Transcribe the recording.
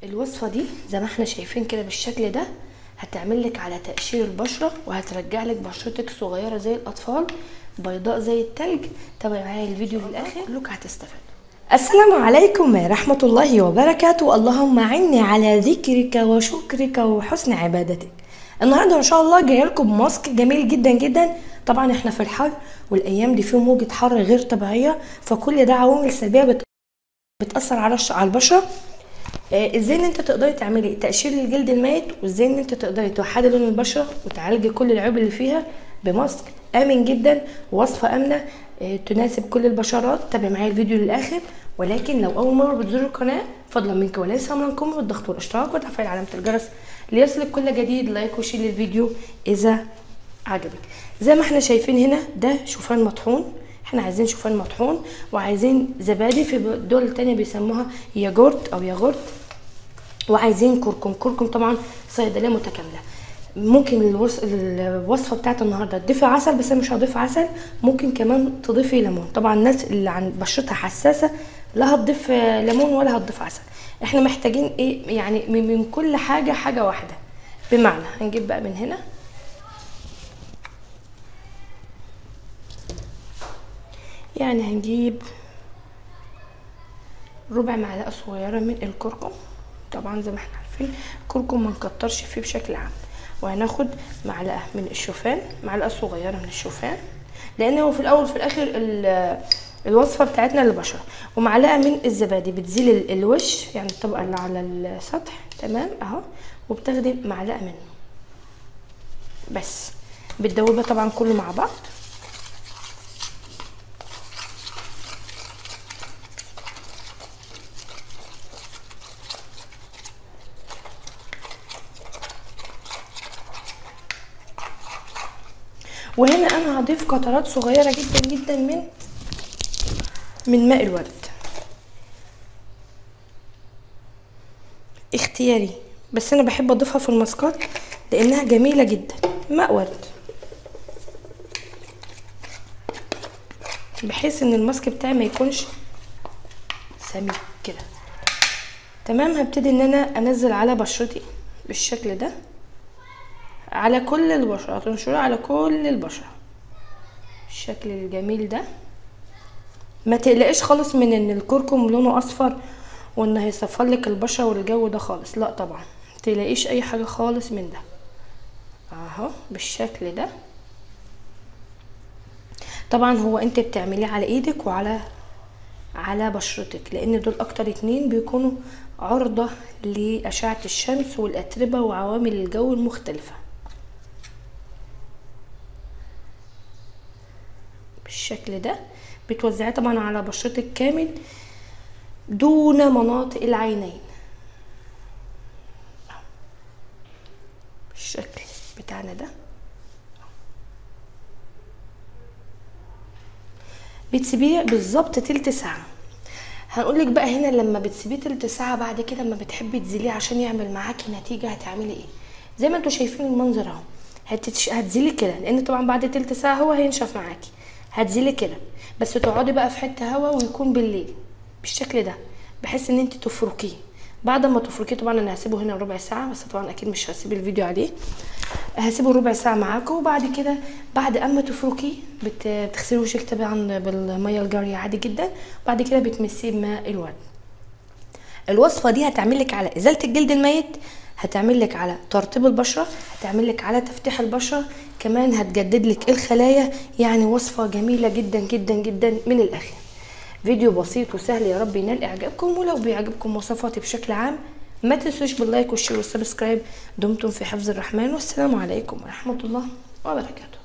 الوصفة دي زي ما احنا شايفين كده بالشكل ده هتعمل لك على تقشير البشرة وهترجع لك بشرتك صغيرة زي الأطفال بيضاء زي التلج تابعي معايا الفيديو للآخر كلك هتستفادوا السلام عليكم ورحمة الله وبركاته اللهم عني على ذكرك وشكرك وحسن عبادتك النهاردة ان شاء الله جايه لكم ماسك جميل جدا جدا طبعا احنا في الحر والايام دي في موجة حر غير طبيعية فكل ده عوامل سلبية بت... بتأثر على الش... على البشرة آه، ازاي ان انت تقدري تعملي تقشير للجلد الميت وازاي ان انت تقدري توحدي لون البشره وتعالجي كل العيوب اللي فيها بماسك امن جدا وصفه امنه آه، تناسب كل البشرات تابعي معايا الفيديو للاخر ولكن لو اول مره بتزوروا القناه فضلا منك وليس امركم بالضغط والاشتراك وتفعيل علامه الجرس ليصلك كل جديد لايك وشير للفيديو اذا عجبك زي ما احنا شايفين هنا ده شوفان مطحون احنا عايزين شوفان مطحون وعايزين زبادي في دول تانية بيسموها ياجورت او ياغورت وعايزين كركم كركم طبعا صيدليه متكامله ممكن الوص... الوصفه بتاعت النهارده تضيفي عسل بس انا مش هضيف عسل ممكن كمان تضيفي ليمون طبعا الناس اللي عن بشرتها حساسه لا هتضيف ليمون ولا هتضيف عسل احنا محتاجين ايه يعني من من كل حاجه حاجه واحده بمعنى هنجيب بقى من هنا يعني هنجيب ربع معلقه صغيره من الكركم طبعا زي ما احنا عارفين الكركم ما نكترش فيه بشكل عام وهناخد معلقه من الشوفان معلقه صغيره من الشوفان لان هو في الاول وفي الاخر ال- الوصفه بتاعتنا للبشره ومعلقه من الزبادي بتزيل ال- الوش يعني الطبقه اللي على السطح تمام اهو وبتاخدي معلقه منه بس بتدوبها طبعا كله مع بعض وهنا انا هضيف قطرات صغيره جدا جدا من من ماء الورد اختياري بس انا بحب اضيفها في الماسكات لانها جميله جدا ماء ورد بحيث ان الماسك بتاعي ما يكونش سميك كده تمام هبتدي ان انا انزل على بشرتي بالشكل ده على كل البشرة هتنشرها على كل البشرة الشكل الجميل ده ما تقلقش خالص من ان الكركم لونه اصفر وان هيصفر لك البشرة والجو ده خالص لا طبعا تلاقيش اي حاجة خالص من ده اهو بالشكل ده طبعا هو انت بتعمليه على ايدك وعلى على بشرتك لان دول اكتر اتنين بيكونوا عرضة لأشعة الشمس والأتربة وعوامل الجو المختلفة بالشكل ده بتوزعيه طبعا على بشرتك كامل دون مناطق العينين بالشكل بتاعنا ده بتسيبيه بالظبط تلت ساعة هنقولك بقى هنا لما بتسيبيه تلت ساعة بعد كده لما بتحبي تزيليه عشان يعمل معاكي نتيجة هتعملي ايه زي ما انتوا شايفين المنظر اهو هتتش... هتزيلي كده لان طبعا بعد تلت ساعة هو هينشف معاكي هتزيلي كده بس تقعدي بقى في حته هوا ويكون بالليل بالشكل ده بحيث ان انت تفركيه بعد ما تفركيه طبعا انا هسيبه هنا ربع ساعه بس طبعا اكيد مش هسيب الفيديو عليه هسيبه ربع ساعه معاكم وبعد كده بعد اما تفركيه بت... بتغسلي وشك طبعا بالميه الجاريه عادي جدا بعد كده بتمسيه بماء الورد الوصفه دي هتعمل لك على ازاله الجلد الميت هتعمل لك على ترطيب البشره هتعمل لك على تفتيح البشره كمان هتجدد لك الخلايا يعني وصفه جميله جدا جدا جدا من الاخر فيديو بسيط وسهل يا رب ينال اعجابكم ولو بيعجبكم وصفاتي بشكل عام ما تنسوش باللايك والشير والسبسكرايب دمتم في حفظ الرحمن والسلام عليكم ورحمه الله وبركاته